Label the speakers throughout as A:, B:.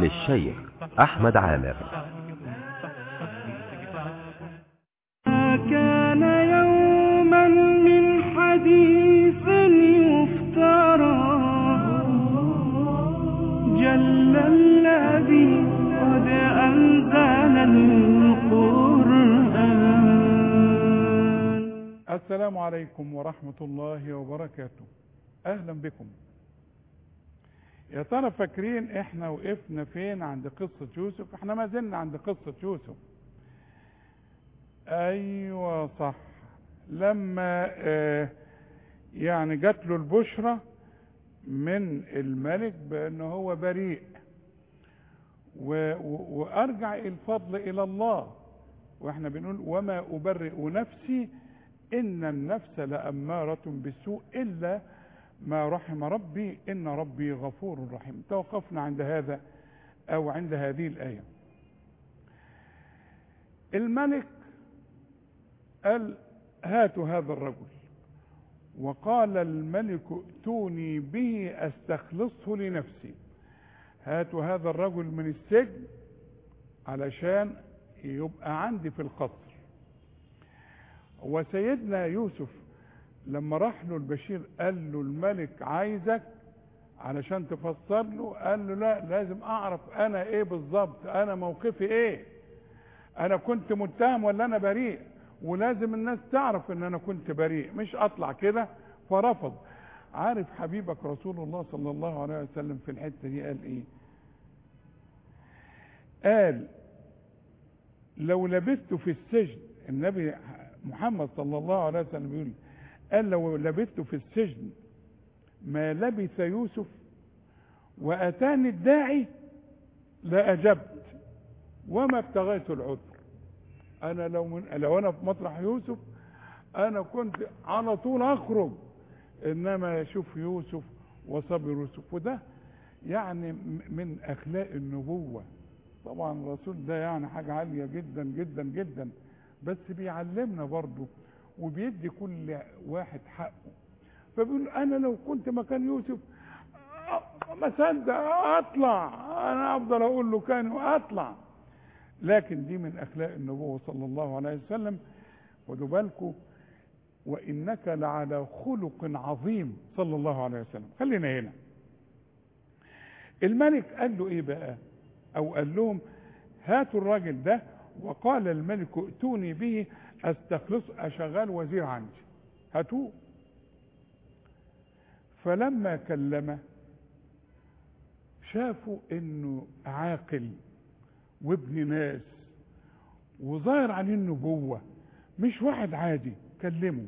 A: للشيخ أحمد عامر
B: كان يوما من حديث يفترى جل الذي قد أنزل القرآن
C: السلام عليكم ورحمة الله وبركاته أهلا بكم يا ترى فاكرين احنا وقفنا فين عند قصة يوسف احنا ما زلنا عند قصة يوسف ايوه صح لما اه يعني جات له البشرى من الملك بانه هو بريء و و وارجع الفضل الى الله واحنا بنقول وما ابرئ نفسي ان النفس لاماره بالسوء الا ما رحم ربي ان ربي غفور رحيم توقفنا عند هذا او عند هذه الايه الملك قال هاتوا هذا الرجل وقال الملك ائتوني به استخلصه لنفسي هاتوا هذا الرجل من السجن علشان يبقى عندي في القصر وسيدنا يوسف لما راح له البشير قال له الملك عايزك علشان تفسر له قال له لا لازم اعرف انا ايه بالظبط انا موقفي ايه انا كنت متهم ولا انا بريء ولازم الناس تعرف ان انا كنت بريء مش اطلع كده فرفض عارف حبيبك رسول الله صلى الله عليه وسلم في الحته دي قال ايه قال لو لبثت في السجن النبي محمد صلى الله عليه وسلم يقول قال لو لبثت في السجن ما لبث يوسف واتاني الداعي لاجبت وما ابتغيت العذر انا لو من لو انا في مطرح يوسف انا كنت على طول اخرج انما اشوف يوسف وصبر يوسف وده يعني من اخلاق النبوه طبعا الرسول ده يعني حاجه عاليه جدا جدا جدا بس بيعلمنا برضه وبيدي كل واحد حقه فبيقول انا لو كنت مكان يوسف ما صدق اطلع انا افضل اقول له كان اطلع لكن دي من اخلاق النبوه صلى الله عليه وسلم خدوا بالكم وانك لعلى خلق عظيم صلى الله عليه وسلم خلينا هنا الملك قال له ايه بقى او قال لهم هاتوا الراجل ده وقال الملك ائتوني به استخلص اشغال وزير عندي هاتوه فلما كلمه شافوا انه عاقل وابن ناس وظاهر عليه النبوة مش واحد عادي كلمه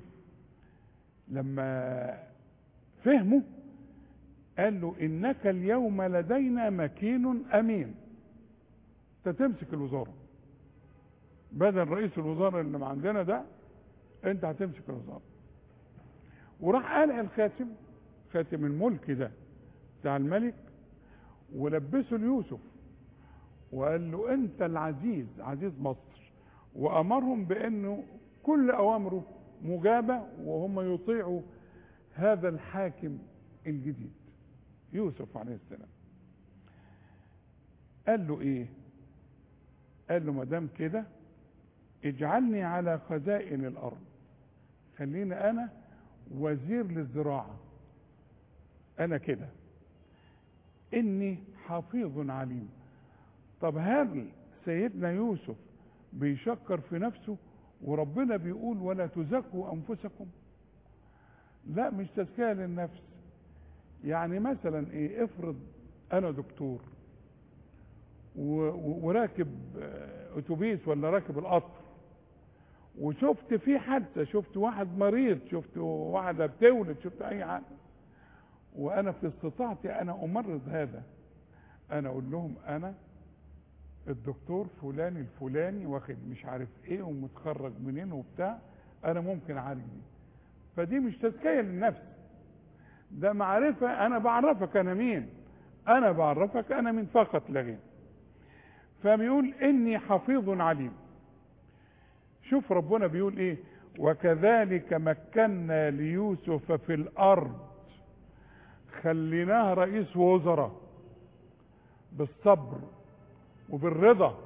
C: لما فهمه قال له انك اليوم لدينا مكين امين انت تمسك الوزاره بدل رئيس الوزراء اللي عندنا ده انت هتمسك الوزاره وراح قلع الخاتم خاتم الملك ده بتاع الملك ولبسه ليوسف وقال له انت العزيز عزيز مصر وامرهم بانه كل اوامره مجابه وهم يطيعوا هذا الحاكم الجديد يوسف عليه السلام قال له ايه قال له ما دام كده اجعلني على خزائن الارض خليني انا وزير للزراعه انا كده اني حفيظ عليم طب هل سيدنا يوسف بيشكر في نفسه وربنا بيقول ولا تزكوا انفسكم لا مش تزكيه للنفس يعني مثلا ايه افرض انا دكتور وراكب اتوبيس ولا راكب القطر وشفت في حادثه شفت واحد مريض شفت واحده بتولد شفت اي حاجه وانا في استطاعتي انا امرض هذا انا اقول لهم انا الدكتور فلان الفلاني واخد مش عارف ايه ومتخرج منين وبتاع انا ممكن اعالج دي فدي مش تزكيه للنفس ده معرفه انا بعرفك انا مين انا بعرفك انا من فقط لا غير فبيقول اني حفيظ عليم شوف ربنا بيقول ايه وكذلك مكنا ليوسف في الارض خليناه رئيس وزراء بالصبر وبالرضا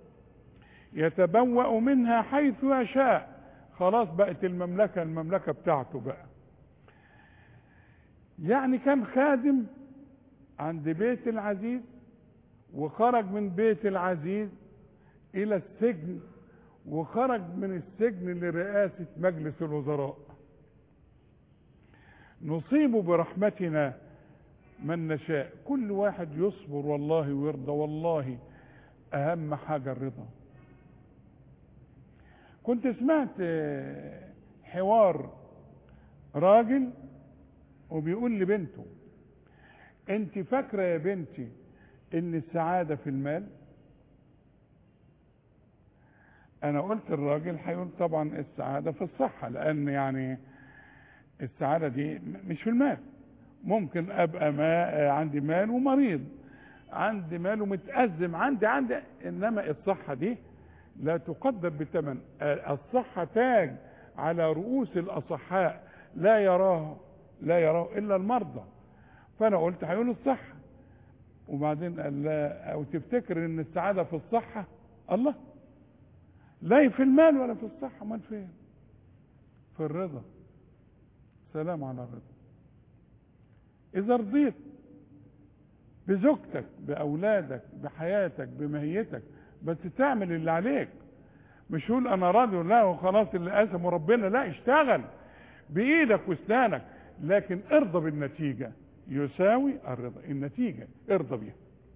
C: يتبوأ منها حيث يشاء خلاص بقت المملكة المملكة بتاعته بقى يعني كان خادم عند بيت العزيز وخرج من بيت العزيز الى السجن وخرج من السجن لرئاسة مجلس الوزراء نصيب برحمتنا من نشاء كل واحد يصبر والله ويرضى والله اهم حاجة الرضا كنت سمعت آه، حوار راجل وبيقول لبنته انت فاكرة يا بنتي ان السعادة في المال انا قلت الراجل هيقول طبعا السعادة في الصحة لان يعني السعادة دي م- مش في المال ممكن ابقى ما عندي مال ومريض عندي مال ومتأزم عندي عندي انما الصحة دي لا تقدر بثمن آه، الصحة تاج على رؤوس الاصحاء لا يراه لا يراه الا المرضى فانا قلت هيقول الصحة وبعدين قال لا او تفتكر ان السعادة في الصحة الله لا في المال ولا في الصحة امال فين في الرضا سلام على الرضا اذا رضيت بزوجتك باولادك بحياتك بمهيتك بس تعمل اللي عليك مش يقول انا راضي لا وخلاص اللي قسمه ربنا لا اشتغل بايدك واسنانك لكن ارضى بالنتيجه يساوي الرضا النتيجه ارضى بيها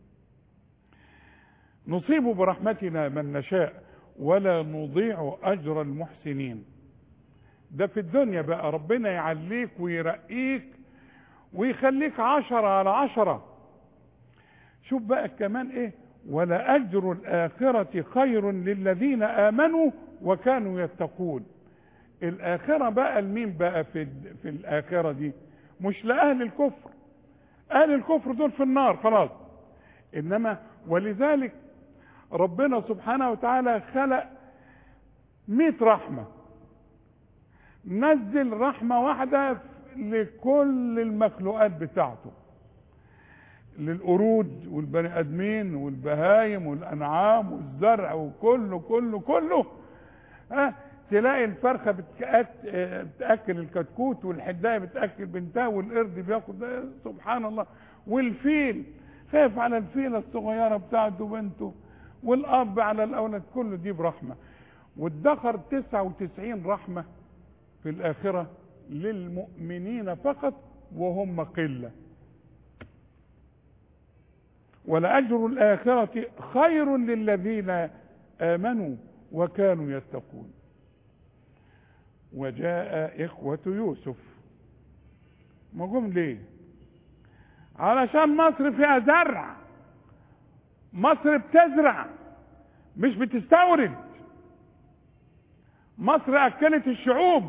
C: نصيب برحمتنا من نشاء ولا نضيع اجر المحسنين ده في الدنيا بقى ربنا يعليك ويرقيك ويخليك عشرة على عشرة شوف بقى كمان ايه ولا اجر الاخرة خير للذين امنوا وكانوا يتقون الاخرة بقى لمين بقى في, في الاخرة دي مش لاهل الكفر اهل الكفر دول في النار خلاص انما ولذلك ربنا سبحانه وتعالى خلق مئة رحمة نزل رحمة واحدة لكل المخلوقات بتاعته للقرود والبني ادمين والبهايم والانعام والزرع وكله كله كله ها تلاقي الفرخه بتأك- آه، بتاكل الكتكوت والحدايه بتاكل بنتها والقرد بياخد آه، سبحان الله والفيل خايف على الفيله الصغيره بتاعته بنته والاب على الاولاد كله دي برحمه وادخر 99 رحمه في الاخره للمؤمنين فقط وهم قله ولأجر الآخرة خير للذين آمنوا وكانوا يتقون وجاء إخوة يوسف ما جم ليه علشان مصر فيها زرع مصر بتزرع مش بتستورد مصر أكلت الشعوب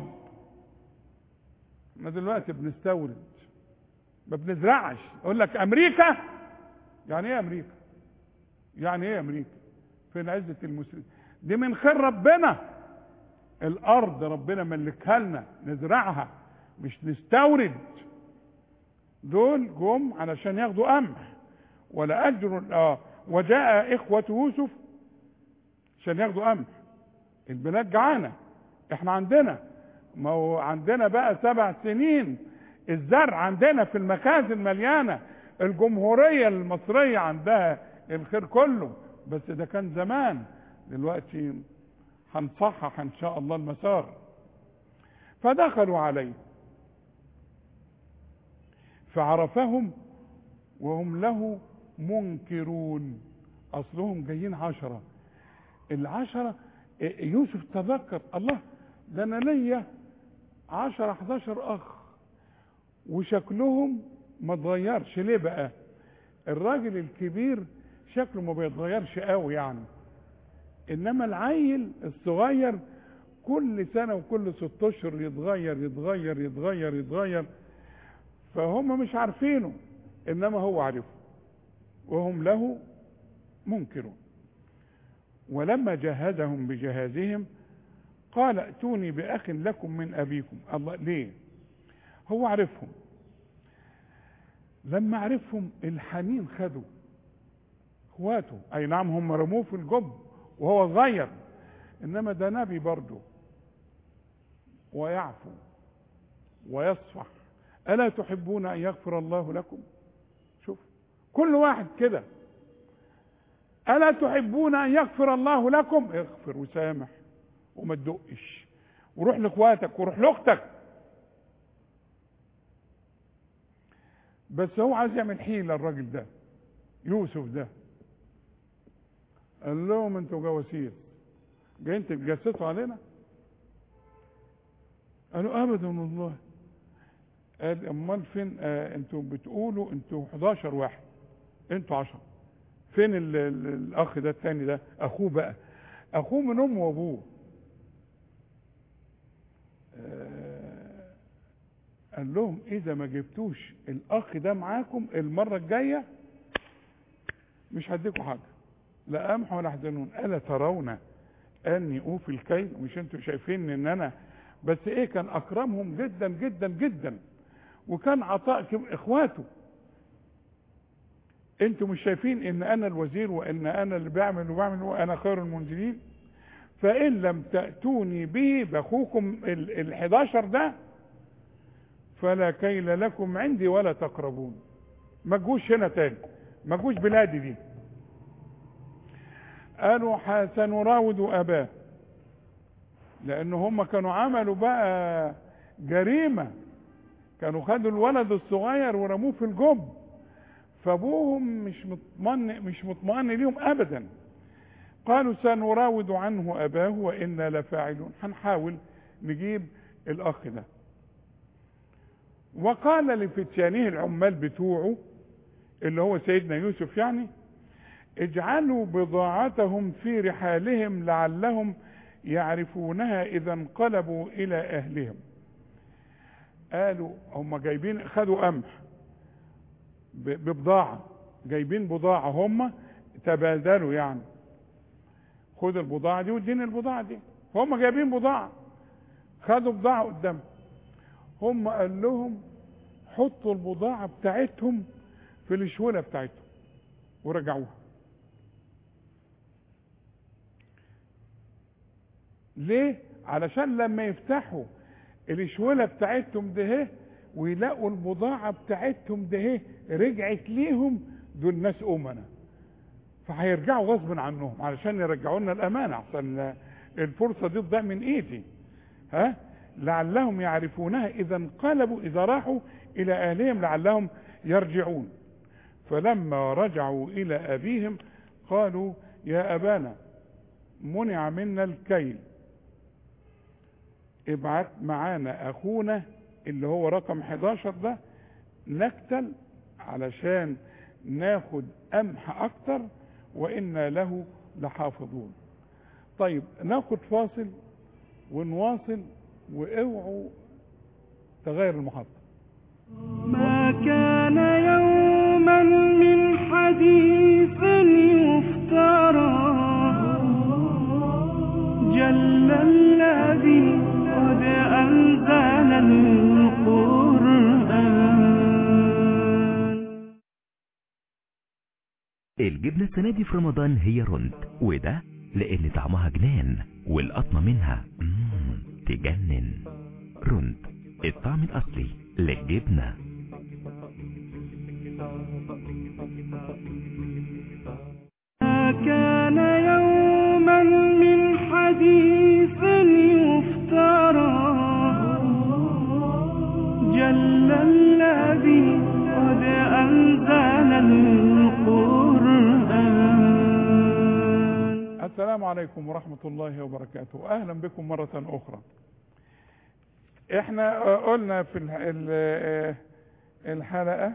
C: احنا دلوقتي بنستورد ما بنزرعش يقول لك أمريكا يعني ايه امريكا يعني ايه امريكا فين عزة المسلمين دي من خير ربنا الارض ربنا ملكها لنا نزرعها مش نستورد دول جم علشان ياخدوا قمح ولا اجر اه وجاء اخوة يوسف عشان ياخدوا قمح البلاد جعانة احنا عندنا ما هو عندنا بقى سبع سنين الزرع عندنا في المخازن مليانه الجمهورية المصرية عندها الخير كله بس ده كان زمان دلوقتي هنصحح ان شاء الله المسار فدخلوا عليه فعرفهم وهم له منكرون اصلهم جايين عشرة العشرة يوسف تذكر الله ده انا ليا عشرة 11 اخ وشكلهم ما اتغيرش ليه بقى الراجل الكبير شكله ما بيتغيرش قوي يعني انما العيل الصغير كل سنة وكل ست اشهر يتغير يتغير يتغير يتغير فهم مش عارفينه انما هو عارفه وهم له منكرون ولما جهزهم بجهازهم قال ائتوني باخ لكم من ابيكم الله ليه هو عارفهم لما عرفهم الحنين خده اخواته اي نعم هم رموه في الجب وهو صغير انما ده نبي برضه ويعفو ويصفح الا تحبون ان يغفر الله لكم شوف كل واحد كده الا تحبون ان يغفر الله لكم اغفر وسامح وما تدقش وروح لاخواتك وروح لاختك بس هو عايز يعمل حيله الراجل ده يوسف ده قال لهم انتوا جواسيس جايين تتجسسوا علينا قالوا ابدا والله قال امال فين آه انتوا بتقولوا انتوا 11 واحد انتوا 10 فين ال ال الاخ ده الثاني ده اخوه بقى اخوه من امه وابوه آه قال لهم اذا ما جبتوش الاخ ده معاكم المره الجايه مش هديكوا حاجه لا قمح ولا حزنون الا ترون اني اوفي الكيل مش انتوا شايفين ان انا بس ايه كان اكرمهم جدا جدا جدا وكان عطاء كم اخواته انتوا مش شايفين ان انا الوزير وان انا اللي بعمل وبعمل وانا خير المنزلين فان لم تاتوني به باخوكم ال 11 ده فلا كيل لكم عندي ولا تقربون ما تجوش هنا تاني ما تجوش بلادي دي قالوا سنراود اباه لان هم كانوا عملوا بقى جريمه كانوا خدوا الولد الصغير ورموه في الجب فابوهم مش مطمئن مش مطمئن ليهم ابدا قالوا سنراود عنه اباه وانا لفاعلون هنحاول نجيب الاخ ده وقال لفتيانه العمال بتوعه اللي هو سيدنا يوسف يعني اجعلوا بضاعتهم في رحالهم لعلهم يعرفونها اذا انقلبوا الى اهلهم قالوا هم جايبين خدوا قمح ببضاعة جايبين بضاعة هم تبادلوا يعني خد البضاعة دي واديني البضاعة دي هم جايبين بضاعة خدوا بضاعة قدام هم قال لهم حطوا البضاعة بتاعتهم في الشولة بتاعتهم ورجعوها ليه علشان لما يفتحوا الشوله بتاعتهم ده ويلاقوا البضاعه بتاعتهم ده رجعت ليهم دول ناس امنا فهيرجعوا غصب عنهم علشان يرجعوا لنا الامانه احسن الفرصه دي تضيع من ايدي ها لعلهم يعرفونها اذا انقلبوا اذا راحوا الى اهلهم لعلهم يرجعون فلما رجعوا الى ابيهم قالوا يا ابانا منع منا الكيل ابعت معانا اخونا اللي هو رقم 11 ده نكتل علشان ناخد قمح اكتر وانا له لحافظون طيب ناخد فاصل ونواصل واوعوا تغير المحطة
B: ما كان يوما من حديث يفترى جل الذي قد أنزل القرآن
A: الجبنة السنة دي في رمضان هي رند وده لأن طعمها جنان والقطمة منها مم تجنن رند الطعم الأصلي للجبنة
B: ما كان يوما من حديث يفترى جل الذي قد أنزل القرآن
C: السلام عليكم ورحمة الله وبركاته أهلا بكم مرة أخرى احنا آه، قلنا في الح- ال- آه، الحلقة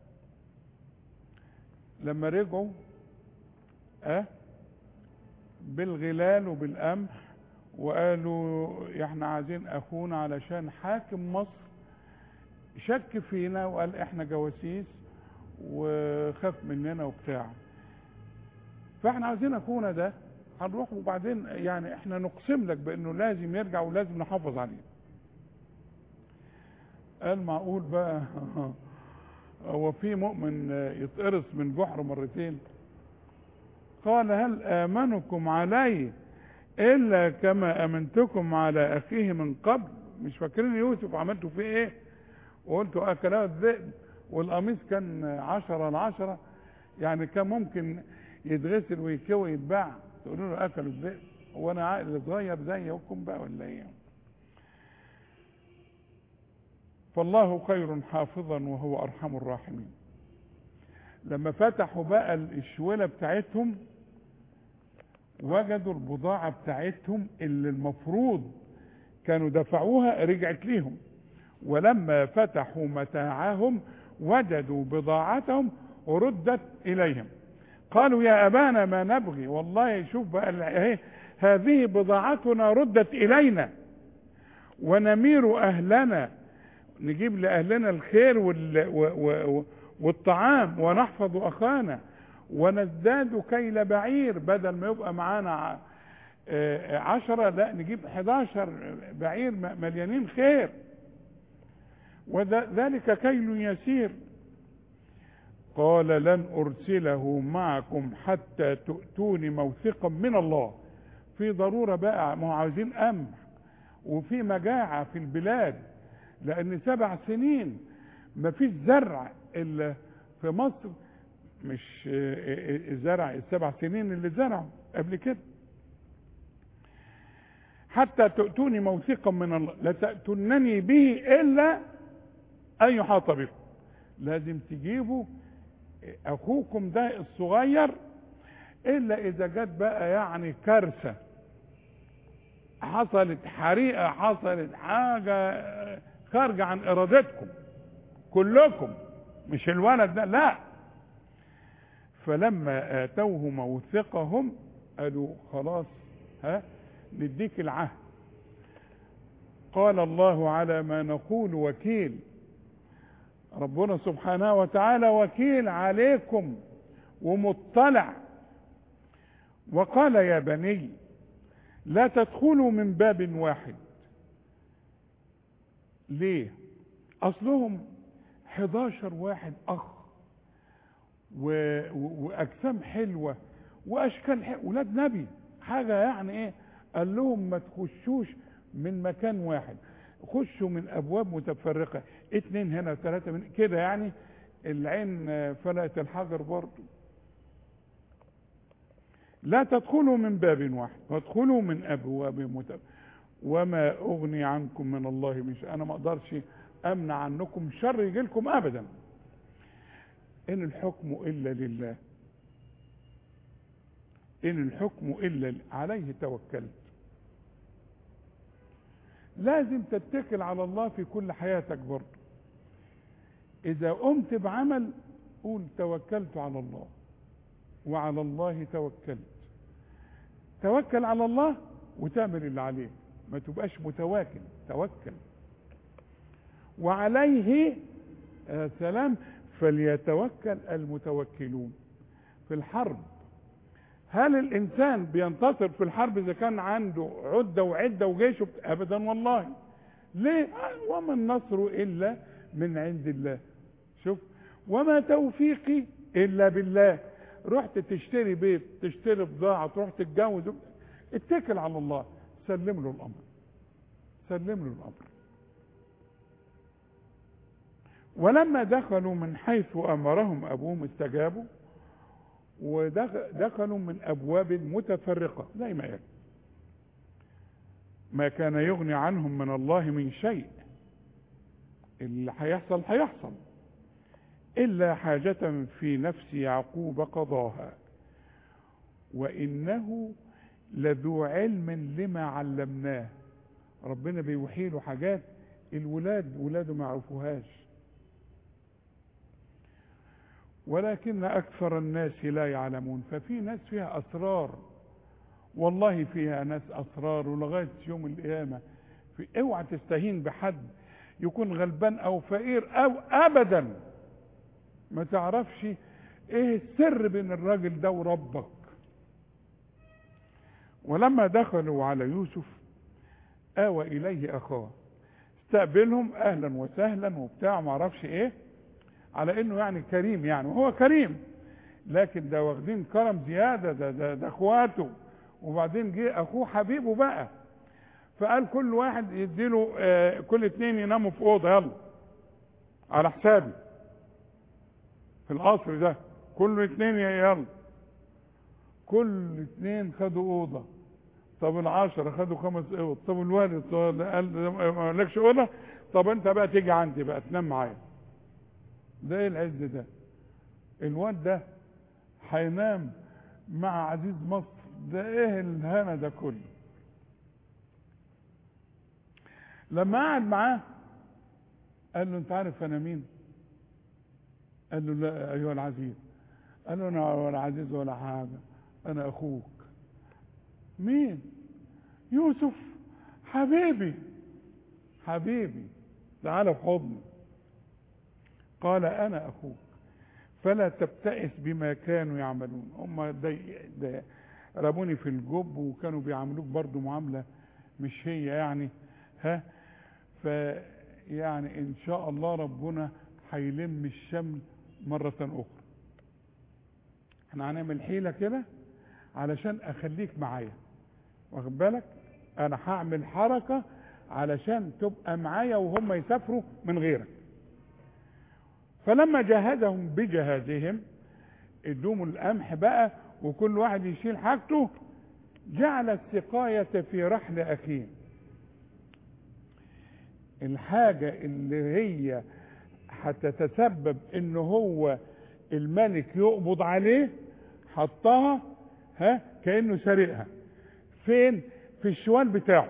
C: لما رجعوا اه بالغلال وبالقمح وقالوا احنا عايزين اخونا علشان حاكم مصر شك فينا وقال احنا جواسيس وخاف مننا وبتاع فاحنا عايزين اخونا ده هنروح وبعدين يعني احنا نقسم لك بانه لازم يرجع ولازم نحافظ عليه قال معقول بقى هو في مؤمن يتقرص من جحر مرتين قال هل آمنكم عليه إلا كما أمنتكم على أخيه من قبل مش فاكرين يوسف عملتوا فيه إيه وقلتوا أكلاه الذئب والقميص كان عشرة العشرة يعني كان ممكن يتغسل ويكوي ويتباع تقولوا له أكلوا الذئب هو أنا عقل صغير زيكم بقى ولا إيه فالله خير حافظا وهو أرحم الراحمين لما فتحوا بقى الشولة بتاعتهم وجدوا البضاعة بتاعتهم اللي المفروض كانوا دفعوها رجعت ليهم ولما فتحوا متاعهم وجدوا بضاعتهم ردت إليهم قالوا يا أبانا ما نبغي والله شوف بقى اهي هذه بضاعتنا ردت إلينا ونمير أهلنا نجيب لأهلنا الخير وال... و... و... والطعام ونحفظ أخانا ونزداد كيل بعير بدل ما يبقى معانا عشرة لا نجيب 11 بعير مليانين خير وذلك كيل يسير قال لن أرسله معكم حتى تؤتوني موثقا من الله في ضرورة بقى ما هو عاوزين أمن وفي مجاعة في البلاد لأن سبع سنين ما فيش زرع إلا في مصر مش الزرع السبع سنين اللي زرعوا قبل كده حتى تؤتوني موثقا من الله لا تأتونني به إلا أن يحاط بكم لازم تجيبوا أخوكم ده الصغير إلا إذا جت بقى يعني كارثة حصلت حريقة حصلت حاجة خارجة عن إرادتكم كلكم مش الولد ده لا فلما آتوه موثقهم قالوا خلاص ها نديك العهد قال الله على ما نقول وكيل ربنا سبحانه وتعالى وكيل عليكم ومطلع وقال يا بني لا تدخلوا من باب واحد ليه اصلهم 11 واحد اخ و... و... واجسام حلوه واشكال حلوة. ولاد نبي حاجه يعني ايه قال لهم ما تخشوش من مكان واحد خشوا من ابواب متفرقه اتنين هنا وثلاثه من كده يعني العين فلقت الحجر برضه لا تدخلوا من باب واحد وادخلوا من ابواب متفرقه وما اغني عنكم من الله مش انا ما اقدرش امنع عنكم شر يجي لكم ابدا ان الحكم الا لله ان الحكم الا عليه توكلت لازم تتكل على الله في كل حياتك برضه اذا قمت بعمل قول توكلت على الله وعلى الله توكلت توكل على الله وتعمل اللي عليه ما تبقاش متواكل توكل وعليه آه سلام فليتوكل المتوكلون في الحرب هل الانسان بينتصر في الحرب اذا كان عنده عده وعده وجيش ابدا والله ليه وما النصر الا من عند الله شوف وما توفيقي الا بالله رحت تشتري بيت تشتري بضاعه تروح تتجوز اتكل على الله سلم له الامر سلم له الامر ولما دخلوا من حيث امرهم ابوهم استجابوا ودخلوا من ابواب متفرقه زي ما يعني ما كان يغني عنهم من الله من شيء اللي هيحصل هيحصل الا حاجه في نفس يعقوب قضاها وانه لذو علم لما علمناه ربنا بيوحي له حاجات الولاد ولاده ما يعرفوهاش ولكن اكثر الناس لا يعلمون ففي ناس فيها اسرار والله فيها ناس اسرار ولغايه يوم القيامه في اوعى تستهين بحد يكون غلبان او فقير او ابدا ما تعرفش ايه السر بين الراجل ده وربك ولما دخلوا على يوسف آوى إليه أخاه استقبلهم أهلا وسهلا وبتاع ما اعرفش إيه على إنه يعني كريم يعني وهو كريم لكن ده واخدين كرم زياده ده ده, ده اخواته وبعدين جه اخوه حبيبه بقى فقال كل واحد يديله آه كل اتنين يناموا في اوضه يلا على حسابي في القصر ده كل اتنين يلا كل اتنين خدوا اوضه طب العشرة خدوا خمس اوض طب الوالد قال ما لكش اوضه طب انت بقى تيجي عندي بقى تنام معايا ده ايه العز ده الواد ده هينام مع عزيز مصر ده ايه الهنا ده كله لما قعد معاه قال له انت عارف انا مين قال له لا ايها العزيز قال له انا ولا عزيز ولا حاجه انا اخوك مين يوسف حبيبي حبيبي تعال في حضني قال انا اخوك فلا تبتئس بما كانوا يعملون هم ده رموني في الجب وكانوا بيعاملوك برضو معامله مش هي يعني ها فيعني ان شاء الله ربنا هيلم الشمل مره اخرى احنا هنعمل حيله كده علشان اخليك معايا واخد بالك انا هعمل حركه علشان تبقى معايا وهم يسافروا من غيرك فلما جهزهم بجهازهم ادوهم القمح بقى وكل واحد يشيل حاجته جعل السقاية في رحل أخيه الحاجة اللي هي هتتسبب ان هو الملك يقبض عليه حطها ها كأنه سارقها فين في الشوال بتاعه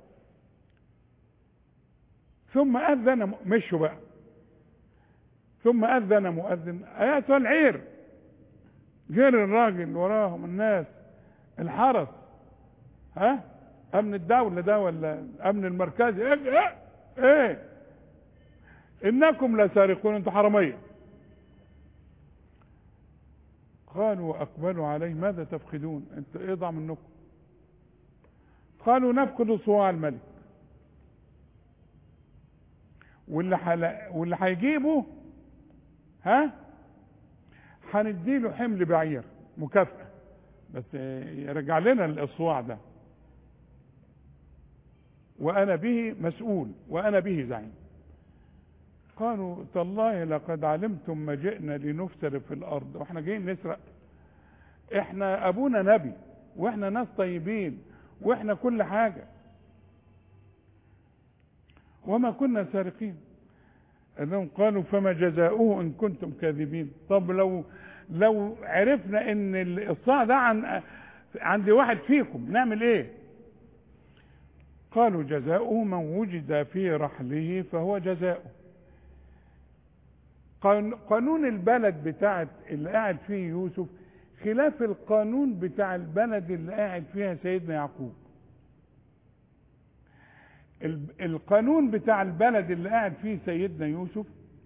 C: ثم أذن مشوا بقى ثم أذن مؤذن أياتها العير غير الراجل وراهم الناس الحرس ها أمن الدولة ده ولا أمن المركزي إيه, إيه, إيه إنكم لسارقون أنتم حرامية قالوا وأقبلوا عليه ماذا تفقدون أنت إيه ضع منكم قالوا نفقد صواع الملك واللي حل... واللي هيجيبه ها هنديله حمل بعير مكافأة بس يرجع لنا الإصواع ده وأنا به مسؤول وأنا به زعيم قالوا تالله لقد علمتم ما جئنا لنفسر في الأرض واحنا جايين نسرق احنا أبونا نبي واحنا ناس طيبين واحنا كل حاجة وما كنا سارقين انهم قالوا فما جزاؤه ان كنتم كاذبين طب لو لو عرفنا ان الاصلاع ده عن عند واحد فيكم نعمل ايه قالوا جزاؤه من وجد في رحله فهو جزاؤه قانون البلد بتاعت اللي قاعد فيه يوسف خلاف القانون بتاع البلد اللي قاعد فيها سيدنا يعقوب القانون بتاع البلد اللي قاعد فيه سيدنا يوسف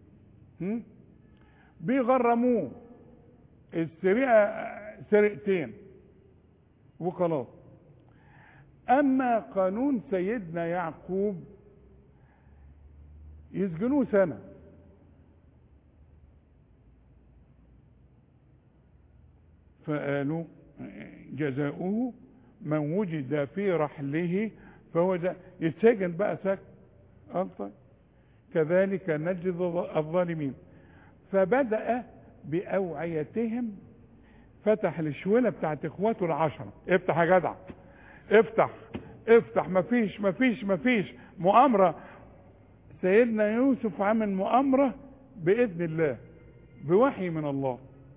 C: بيغرموه السرقة سرقتين وخلاص اما قانون سيدنا يعقوب يسجنوه سنة فقالوا جزاؤه من وجد في رحله فهو ده يتسجن بقى سجن ألطي كذلك نجد الظالمين فبدأ بأوعيتهم فتح الشولة بتاعت اخواته العشرة افتح يا جدع افتح افتح مفيش مفيش مفيش مؤامرة سيدنا يوسف عمل مؤامرة بإذن الله بوحي من الله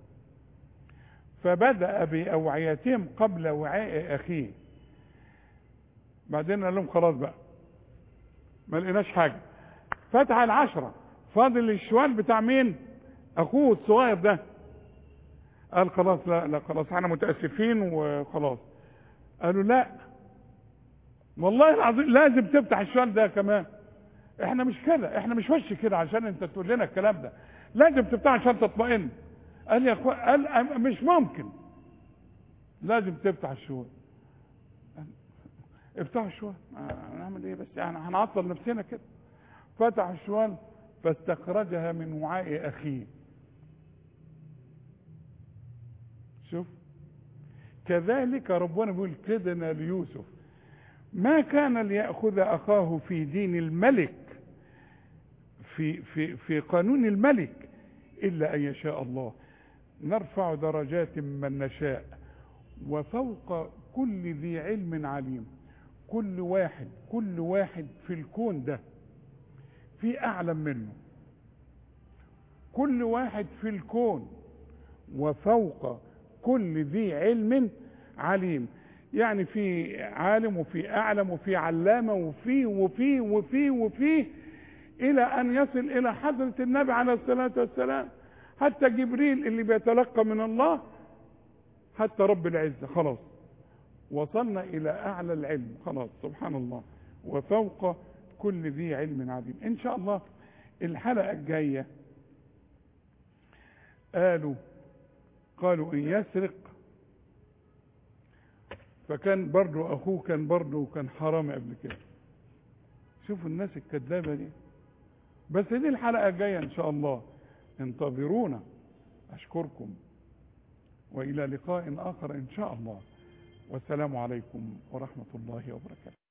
C: فبدأ بأوعيتهم قبل وعاء أخيه بعدين قال لهم خلاص بقى ما لقيناش حاجه فتح العشرة فاضل الشوال بتاع مين اخوه الصغير ده قال خلاص لا لا خلاص احنا متاسفين وخلاص قالوا لا والله العظيم لازم تفتح الشوال ده كمان احنا مش كده احنا مش وش كده عشان انت تقول لنا الكلام ده لازم تفتح عشان تطمئن قال يا اخوان قال مش ممكن لازم تفتح الشوال افتحوا الشوال نعمل ايه بس يعني هنعطل نفسنا كده فتح الشوال فاستخرجها من وعاء اخيه كذلك ربنا بيقول كدنا ليوسف ما كان ليأخذ أخاه في دين الملك في في في قانون الملك إلا أن يشاء الله نرفع درجات من نشاء وفوق كل ذي علم عليم كل واحد كل واحد في الكون ده في أعلم منه كل واحد في الكون وفوق كل ذي علم عليم يعني في عالم وفي أعلم وفي علامة وفي وفي وفي وفي إلى أن يصل إلى حضرة النبي عليه الصلاة والسلام حتى جبريل اللي بيتلقى من الله حتى رب العزة خلاص وصلنا إلى أعلى العلم خلاص سبحان الله وفوق كل ذي علم عليم إن شاء الله الحلقة الجاية قالوا قالوا إن يسرق فكان برضه أخوه كان برضه كان حرامي قبل كده شوفوا الناس الكذابة دي بس دي الحلقة الجاية إن شاء الله انتظرونا أشكركم وإلى لقاء آخر إن شاء الله والسلام عليكم ورحمة الله وبركاته